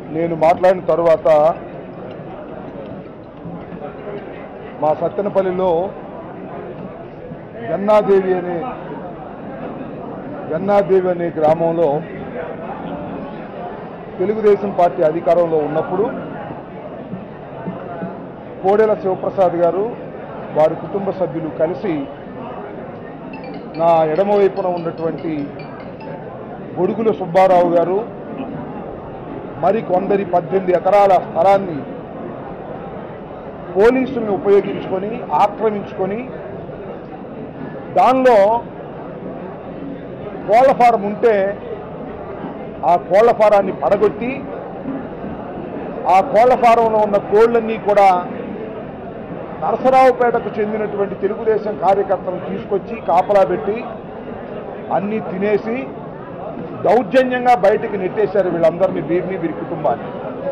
నేను మాట్లాడిన తర్వాత మా సత్తెనపల్లిలో గన్నాదేవి అనే గన్నాదేవి అనే గ్రామంలో తెలుగుదేశం పార్టీ అధికారంలో ఉన్నప్పుడు కోడెల శివప్రసాద్ గారు వారి కుటుంబ సభ్యులు కలిసి నా ఎడమవైపున ఉన్నటువంటి గొడుగుల సుబ్బారావు గారు మరి కొందరి పద్దెనిమిది ఎకరాల స్థలాన్ని పోలీసుల్ని ఉపయోగించుకొని ఆక్రమించుకొని దానిలో కోళ్ల ఫారం ఉంటే ఆ కోళ్ల ఫారాన్ని పడగొట్టి ఆ కోళ్ల ఫారంలో ఉన్న కోళ్ళన్నీ కూడా నరసరావుపేటకు చెందినటువంటి తెలుగుదేశం కార్యకర్తలను తీసుకొచ్చి కాపలా పెట్టి అన్నీ తినేసి దౌర్జన్యంగా బయటికి నెట్టేశారు వీళ్ళందరినీ వీరిని వీరి కుటుంబాన్ని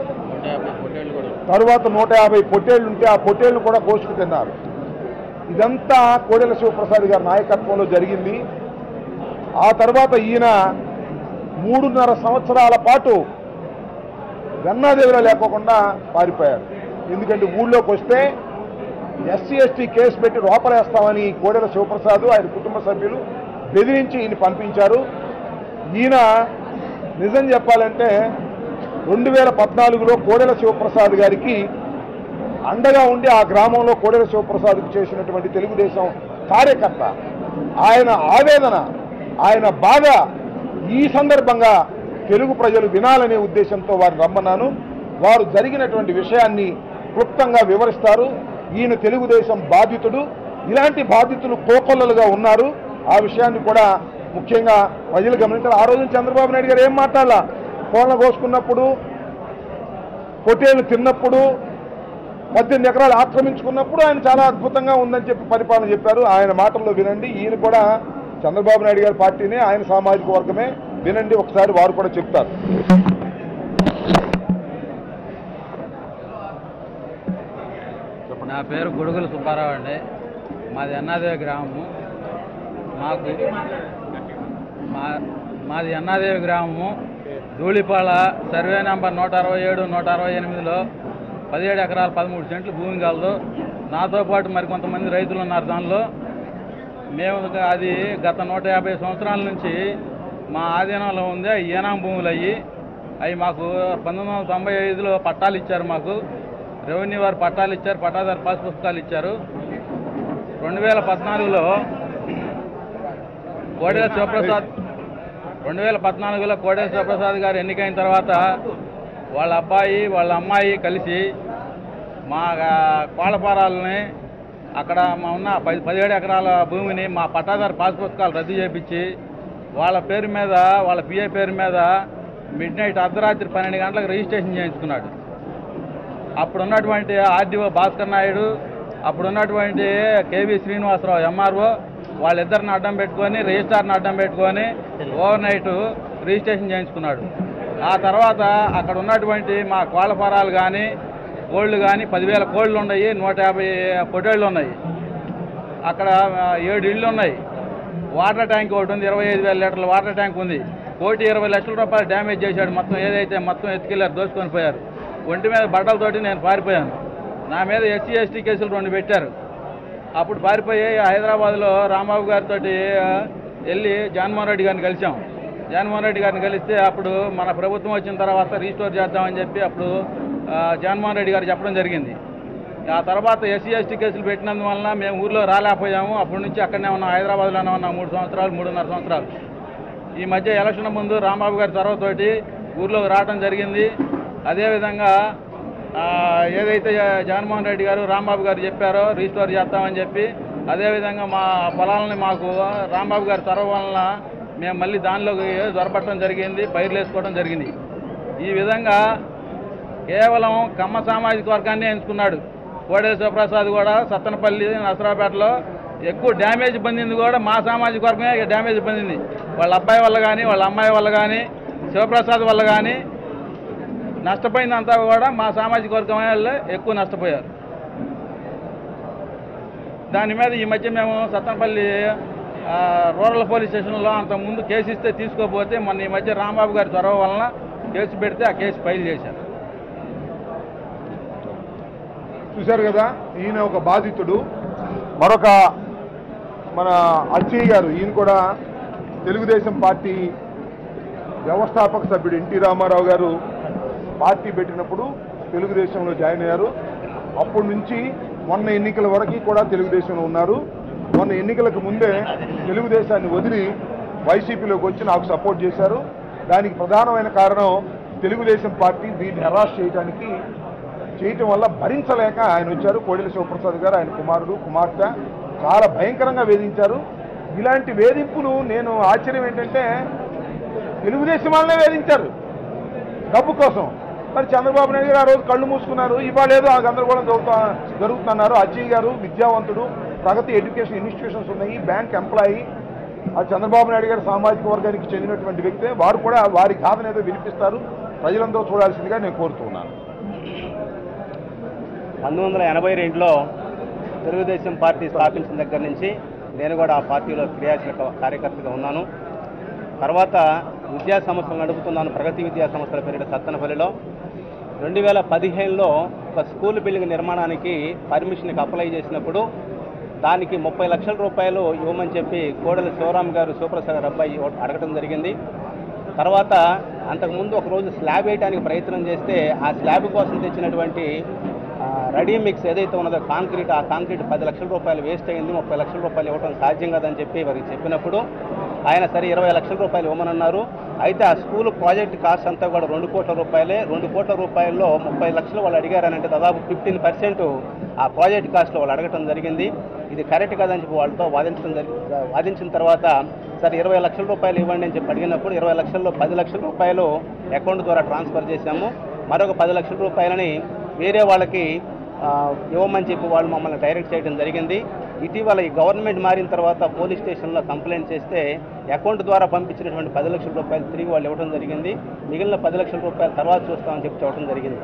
తరువాత నూట యాభై పొట్టేళ్లు ఉంటే ఆ పొట్టేళ్లు కూడా కోసుకు తిన్నారు ఇదంతా కోడెల శివప్రసాద్ గారి నాయకత్వంలో జరిగింది ఆ తర్వాత ఈయన మూడున్నర సంవత్సరాల పాటు గన్నాదేవిలో లేకోకుండా పారిపోయారు ఎందుకంటే ఊళ్ళోకి వస్తే ఎస్సీ ఎస్టీ కేసు పెట్టి లోపలేస్తామని కోడెల శివప్రసాద్ ఆయన కుటుంబ సభ్యులు బెదిరించి ఈయన పంపించారు ఈయన నిజం చెప్పాలంటే రెండు వేల పద్నాలుగులో కోడెల శివప్రసాద్ గారికి అండగా ఉండి ఆ గ్రామంలో కోడెల శివప్రసాద్కు చేసినటువంటి తెలుగుదేశం కార్యకర్త ఆయన ఆవేదన ఆయన బాధ ఈ సందర్భంగా తెలుగు ప్రజలు వినాలనే ఉద్దేశంతో వారిని రమ్మన్నాను వారు జరిగినటువంటి విషయాన్ని క్లుప్తంగా వివరిస్తారు ఈయన తెలుగుదేశం బాధితుడు ఇలాంటి బాధితులు కోకొల్లలుగా ఉన్నారు ఆ విషయాన్ని కూడా ముఖ్యంగా ప్రజలు గమనించారు ఆ రోజు చంద్రబాబు నాయుడు గారు ఏం మాట్లాడాల కోళ్ళ కోసుకున్నప్పుడు పొట్టేలు తిన్నప్పుడు పద్దెనిమిది ఎకరాలు ఆక్రమించుకున్నప్పుడు ఆయన చాలా అద్భుతంగా ఉందని చెప్పి పరిపాలన చెప్పారు ఆయన మాటల్లో వినండి ఈయన కూడా చంద్రబాబు నాయుడు గారి పార్టీనే ఆయన సామాజిక వర్గమే వినండి ఒకసారి వారు కూడా చెప్తారు నా పేరు గొడుగుల సుబ్బారావు అండి మాది అన్నాదేవి గ్రామము మాకు మా మాది అన్నాదేవి గ్రామము ధూళిపాళ సర్వే నంబర్ నూట అరవై ఏడు నూట అరవై ఎనిమిదిలో పదిహేడు ఎకరాల పదమూడు సెంట్లు భూమి కలదు నాతో పాటు మరికొంతమంది రైతులు ఉన్నారు దానిలో మేము అది గత నూట యాభై సంవత్సరాల నుంచి మా ఆధీనంలో ఉంది అవి ఏనాం భూములు అయ్యి అవి మాకు పంతొమ్మిది వందల తొంభై ఐదులో పట్టాలు ఇచ్చారు మాకు రెవెన్యూ వారు పట్టాలు ఇచ్చారు పట్టాదారు పాస్ పుస్తకాలు ఇచ్చారు రెండు వేల పద్నాలుగులో కోడెల శివప్రసాద్ రెండు వేల పద్నాలుగులో కోడెల శివప్రసాద్ గారు ఎన్నికైన తర్వాత వాళ్ళ అబ్బాయి వాళ్ళ అమ్మాయి కలిసి మా కోళ్ళపారాలని అక్కడ మా ఉన్న పది పదిహేడు ఎకరాల భూమిని మా పట్టాదారు పాస్ పుస్తకాలు రద్దు చేయించి వాళ్ళ పేరు మీద వాళ్ళ పిఏ పేరు మీద మిడ్ నైట్ అర్ధరాత్రి పన్నెండు గంటలకు రిజిస్ట్రేషన్ చేయించుకున్నాడు అప్పుడు ఉన్నటువంటి ఆర్డీఓ భాస్కర్ నాయుడు అప్పుడు ఉన్నటువంటి కేవీ శ్రీనివాసరావు ఎంఆర్ఓ వాళ్ళిద్దరిని అడ్డం పెట్టుకొని రిజిస్టార్ని అడ్డం పెట్టుకొని ఓవర్ నైట్ రిజిస్ట్రేషన్ చేయించుకున్నాడు ఆ తర్వాత అక్కడ ఉన్నటువంటి మా కోళ్ళ ఫారాలు కానీ కోళ్ళు కానీ పదివేల కోళ్ళు ఉన్నాయి నూట యాభై పొటేళ్ళు ఉన్నాయి అక్కడ ఆ, ఏడు ఇళ్ళు ఉన్నాయి వాటర్ ట్యాంక్ ఒకటి ఉంది ఇరవై ఐదు వేల లీటర్ల వాటర్ ట్యాంక్ ఉంది కోటి ఇరవై లక్షల రూపాయలు డ్యామేజ్ చేశాడు మొత్తం ఏదైతే మొత్తం ఎత్తుకెళ్ళారు దోచుకొని పోయారు ఒంటి మీద బట్టలతోటి నేను పారిపోయాను నా మీద ఎస్సీ ఎస్టీ కేసులు రెండు పెట్టారు అప్పుడు పారిపోయి హైదరాబాద్లో రాంబాబు గారితో వెళ్ళి జగన్మోహన్ రెడ్డి గారిని కలిసాం జగన్మోహన్ రెడ్డి గారిని కలిస్తే అప్పుడు మన ప్రభుత్వం వచ్చిన తర్వాత రీస్టోర్ చేద్దామని చెప్పి అప్పుడు ఆ, జగన్మోహన్ రెడ్డి గారు చెప్పడం జరిగింది ఆ తర్వాత ఎస్సీ ఎస్టీ కేసులు పెట్టినందువలన మేము ఊర్లో రాలేకపోయాము అప్పటి నుంచి అక్కడనే ఉన్నాం హైదరాబాద్లోనే ఉన్నాం మూడు సంవత్సరాలు మూడున్నర సంవత్సరాలు ఈ మధ్య ఎలక్షన్ ముందు రాంబాబు గారి చొరవతోటి ఊర్లోకి రావడం జరిగింది అదేవిధంగా ఆ, ఏదైతే జగన్మోహన్ రెడ్డి గారు రాంబాబు గారు చెప్పారో రీస్టోర్ చేస్తామని చెప్పి అదేవిధంగా మా పొలాలని మాకు రాంబాబు గారి చొరవ వలన మేము మళ్ళీ దానిలోకి దొరపట్టడం జరిగింది పైర్లు వేసుకోవడం జరిగింది ఈ విధంగా కేవలం కమ్మ సామాజిక వర్గాన్ని ఎంచుకున్నాడు కోడెల శివప్రసాద్ కూడా సత్తనపల్లి నసరాపేటలో ఎక్కువ డ్యామేజ్ పొందింది కూడా మా సామాజిక వర్గమే డ్యామేజ్ పొందింది వాళ్ళ అబ్బాయి వల్ల కానీ వాళ్ళ అమ్మాయి వల్ల కానీ శివప్రసాద్ వల్ల కానీ నష్టపోయిందంతా కూడా మా సామాజిక వర్గం వాళ్ళే ఎక్కువ నష్టపోయారు దాని మీద ఈ మధ్య మేము సత్తనపల్లి ఆ, రూరల్ పోలీస్ స్టేషన్లో అంత ముందు కేసు ఇస్తే తీసుకోకపోతే మొన్న ఈ మధ్య రాంబాబు గారి చొరవ వలన కేసు పెడితే ఆ కేసు ఫైల్ చేశారు చూశారు కదా ఈయన ఒక బాధితుడు మరొక మన అచ్చయ్య గారు ఈయన కూడా తెలుగుదేశం పార్టీ వ్యవస్థాపక సభ్యుడు ఎన్టీ రామారావు గారు పార్టీ పెట్టినప్పుడు తెలుగుదేశంలో జాయిన్ అయ్యారు అప్పటి నుంచి మొన్న ఎన్నికల వరకు కూడా తెలుగుదేశంలో ఉన్నారు మొన్న ఎన్నికలకు ముందే తెలుగుదేశాన్ని వదిలి వైసీపీలోకి వచ్చి నాకు సపోర్ట్ చేశారు దానికి ప్రధానమైన కారణం తెలుగుదేశం పార్టీ దీన్ని హెరాస్ చేయడానికి చేయటం వల్ల భరించలేక ఆయన వచ్చారు కోడెల శివప్రసాద్ గారు ఆయన కుమారుడు కుమార్తె చాలా భయంకరంగా వేధించారు ఇలాంటి వేధింపులు నేను ఆశ్చర్యం ఏంటంటే తెలుగుదేశం వాళ్ళనే వేధించారు డబ్బు కోసం మరి చంద్రబాబు నాయుడు గారు ఆ రోజు కళ్ళు మూసుకున్నారు ఇవాళ ఏదో ఆ గందరగోళం జరుగుతా జరుగుతున్నారు అజయ్ గారు విద్యావంతుడు ప్రగతి ఎడ్యుకేషన్ ఇన్స్టిట్యూషన్స్ ఉన్నాయి బ్యాంక్ ఎంప్లాయీ ఆ చంద్రబాబు నాయుడు గారి సామాజిక వర్గానికి చెందినటువంటి వ్యక్తే వారు కూడా వారి గాథను ఏదో వినిపిస్తారు ప్రజలందరూ చూడాల్సిందిగా నేను కోరుతున్నాను పంతొమ్మిది వందల ఎనభై రెండులో తెలుగుదేశం పార్టీ స్థాపించిన దగ్గర నుంచి నేను కూడా ఆ పార్టీలో క్రియాశీలక కార్యకర్తగా ఉన్నాను తర్వాత విద్యా సంస్థలు నడుపుతున్నాను ప్రగతి విద్యా సంస్థల పేరిట సత్తనపల్లిలో రెండు వేల పదిహేనులో ఒక స్కూల్ బిల్డింగ్ నిర్మాణానికి పర్మిషన్కి అప్లై చేసినప్పుడు దానికి ముప్పై లక్షల రూపాయలు ఇవ్వమని చెప్పి కోడలి శివరామ్ గారు సూప్రసాద్ గారు అబ్బాయి అడగటం జరిగింది తర్వాత అంతకుముందు ఒక రోజు స్లాబ్ వేయడానికి ప్రయత్నం చేస్తే ఆ స్లాబ్ కోసం తెచ్చినటువంటి ఆ, రెడీ మిక్స్ ఏదైతే ఉన్నదో కాంక్రీట్ ఆ కాంక్రీట్ పది లక్షల రూపాయలు వేస్ట్ అయింది ముప్పై లక్షల రూపాయలు ఇవ్వడం సాధ్యం కాదని చెప్పి వారికి చెప్పినప్పుడు ఆయన సరే ఇరవై లక్షల రూపాయలు ఇవ్వమన్నారు అయితే ఆ స్కూల్ ప్రాజెక్ట్ కాస్ట్ అంతా కూడా రెండు కోట్ల రూపాయలే రెండు కోట్ల రూపాయల్లో ముప్పై లక్షలు వాళ్ళు అడిగారనంటే దాదాపు ఫిఫ్టీన్ పర్సెంట్ ఆ ప్రాజెక్ట్ కాస్ట్లో వాళ్ళు అడగటం జరిగింది ఇది కరెక్ట్ కాదని చెప్పి వాళ్ళతో వాదించడం జరిగి వాదించిన తర్వాత సరే ఇరవై లక్షల రూపాయలు ఇవ్వండి అని చెప్పి అడిగినప్పుడు ఇరవై లక్షల్లో పది లక్షల రూపాయలు అకౌంట్ ద్వారా ట్రాన్స్ఫర్ చేశాము మరొక పది లక్షల రూపాయలని వేరే వాళ్ళకి ఆ, ఇవ్వమని చెప్పి వాళ్ళు మమ్మల్ని డైరెక్ట్ చేయడం జరిగింది ఇటీవల ఈ గవర్నమెంట్ మారిన తర్వాత పోలీస్ స్టేషన్లో కంప్లైంట్ చేస్తే అకౌంట్ ద్వారా పంపించినటువంటి పది లక్షల రూపాయలు తిరిగి వాళ్ళు ఇవ్వడం జరిగింది మిగిలిన పది లక్షల రూపాయలు తర్వాత చూస్తామని చెప్పి చెప్పడం జరిగింది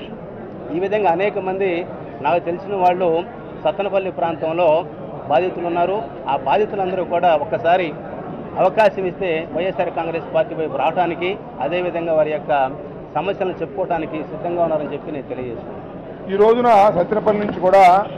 ఈ విధంగా అనేక మంది నాకు తెలిసిన వాళ్ళు సత్తనపల్లి ప్రాంతంలో బాధితులు ఉన్నారు ఆ బాధితులందరూ కూడా ఒక్కసారి అవకాశం ఇస్తే వైఎస్ఆర్ కాంగ్రెస్ పార్టీ వైపు రావడానికి అదేవిధంగా వారి యొక్క సమస్యలను చెప్పుకోవడానికి సిద్ధంగా ఉన్నారని చెప్పి నేను తెలియజేస్తున్నాను ఈ రోజున సత్యనపల్లి నుంచి కూడా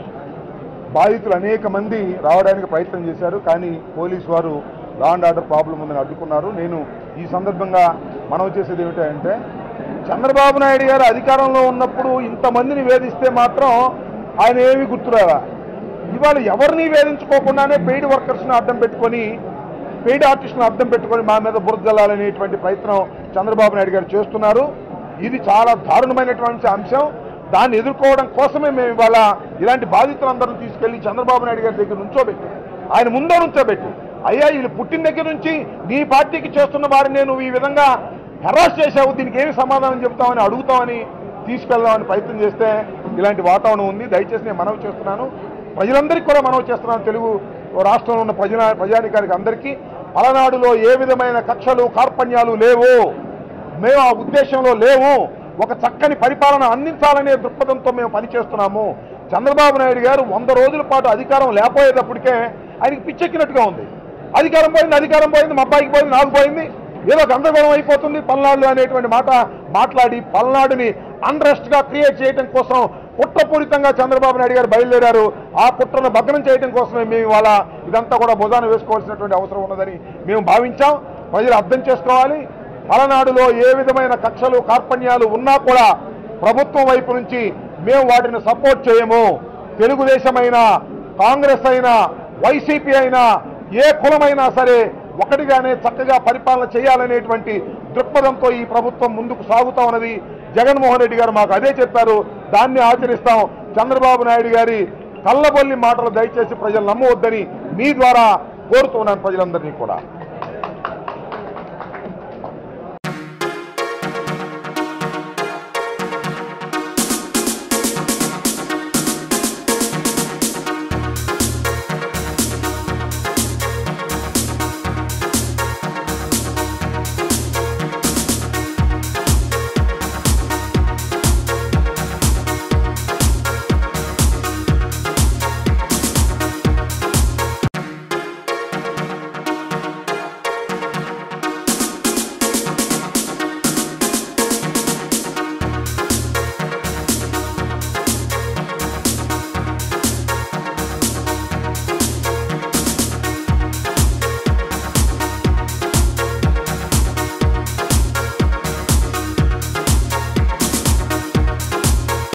బాధితులు అనేక మంది రావడానికి ప్రయత్నం చేశారు కానీ పోలీసు వారు లా అండ్ ఆర్డర్ ప్రాబ్లం ఉందని అడ్డుకున్నారు నేను ఈ సందర్భంగా మనవి చేసేది ఏమిటంటే చంద్రబాబు నాయుడు గారు అధికారంలో ఉన్నప్పుడు ఇంతమందిని వేధిస్తే మాత్రం ఆయన ఏమీ గుర్తురాలా ఇవాళ ఎవరిని వేధించుకోకుండానే పెయిడ్ వర్కర్స్ని అడ్డం పెట్టుకొని పెయిడ్ ఆర్టిస్ట్ని అడ్డం పెట్టుకొని మా మీద బురద జల్లాలనేటువంటి ప్రయత్నం చంద్రబాబు నాయుడు గారు చేస్తున్నారు ఇది చాలా దారుణమైనటువంటి అంశం దాన్ని ఎదుర్కోవడం కోసమే మేము ఇవాళ ఇలాంటి బాధితులందరినీ తీసుకెళ్లి చంద్రబాబు నాయుడు గారి దగ్గర నుంచోబెట్టి ఆయన ముందో నుంచోబెట్టి అయ్యా వీళ్ళు పుట్టిన దగ్గర నుంచి నీ పార్టీకి చేస్తున్న వారిని నేను ఈ విధంగా హెరాస్ చేశావు దీనికి ఏమి సమాధానం చెప్తామని అడుగుతామని తీసుకెళ్దామని ప్రయత్నం చేస్తే ఇలాంటి వాతావరణం ఉంది దయచేసి నేను మనవి చేస్తున్నాను ప్రజలందరికీ కూడా మనవి చేస్తున్నాను తెలుగు రాష్ట్రంలో ఉన్న ప్రజల ప్రజానికానికి అందరికీ పలనాడులో ఏ విధమైన కక్షలు కార్పణ్యాలు లేవు మేము ఆ ఉద్దేశంలో లేవు ఒక చక్కని పరిపాలన అందించాలనే దృక్పథంతో మేము పనిచేస్తున్నాము చంద్రబాబు నాయుడు గారు వంద రోజుల పాటు అధికారం లేకపోయేటప్పటికే ఆయనకి పిచ్చెక్కినట్టుగా ఉంది అధికారం పోయింది అధికారం పోయింది మా అబ్బాయికి పోయింది నాకు పోయింది ఏదో గందరగోళం అయిపోతుంది పల్నాడు అనేటువంటి మాట మాట్లాడి పల్నాడుని అన్రెస్ట్ గా క్రియేట్ చేయడం కోసం కుట్రపూరితంగా చంద్రబాబు నాయుడు గారు బయలుదేరారు ఆ కుట్రను భగ్నం చేయడం కోసమే మేము ఇవాళ ఇదంతా కూడా భుజాన వేసుకోవాల్సినటువంటి అవసరం ఉన్నదని మేము భావించాం ప్రజలు అర్థం చేసుకోవాలి పలనాడులో ఏ విధమైన కక్షలు కార్పణ్యాలు ఉన్నా కూడా ప్రభుత్వం వైపు నుంచి మేము వాటిని సపోర్ట్ చేయము తెలుగుదేశం అయినా కాంగ్రెస్ అయినా వైసీపీ అయినా ఏ కులమైనా సరే ఒకటిగానే చక్కగా పరిపాలన చేయాలనేటువంటి దృక్పథంతో ఈ ప్రభుత్వం ముందుకు సాగుతా ఉన్నది జగన్మోహన్ రెడ్డి గారు మాకు అదే చెప్పారు దాన్ని ఆచరిస్తాం చంద్రబాబు నాయుడు గారి కళ్ళబొల్లి మాటలు దయచేసి ప్రజలు నమ్మవద్దని మీ ద్వారా కోరుతున్నాను ప్రజలందరినీ కూడా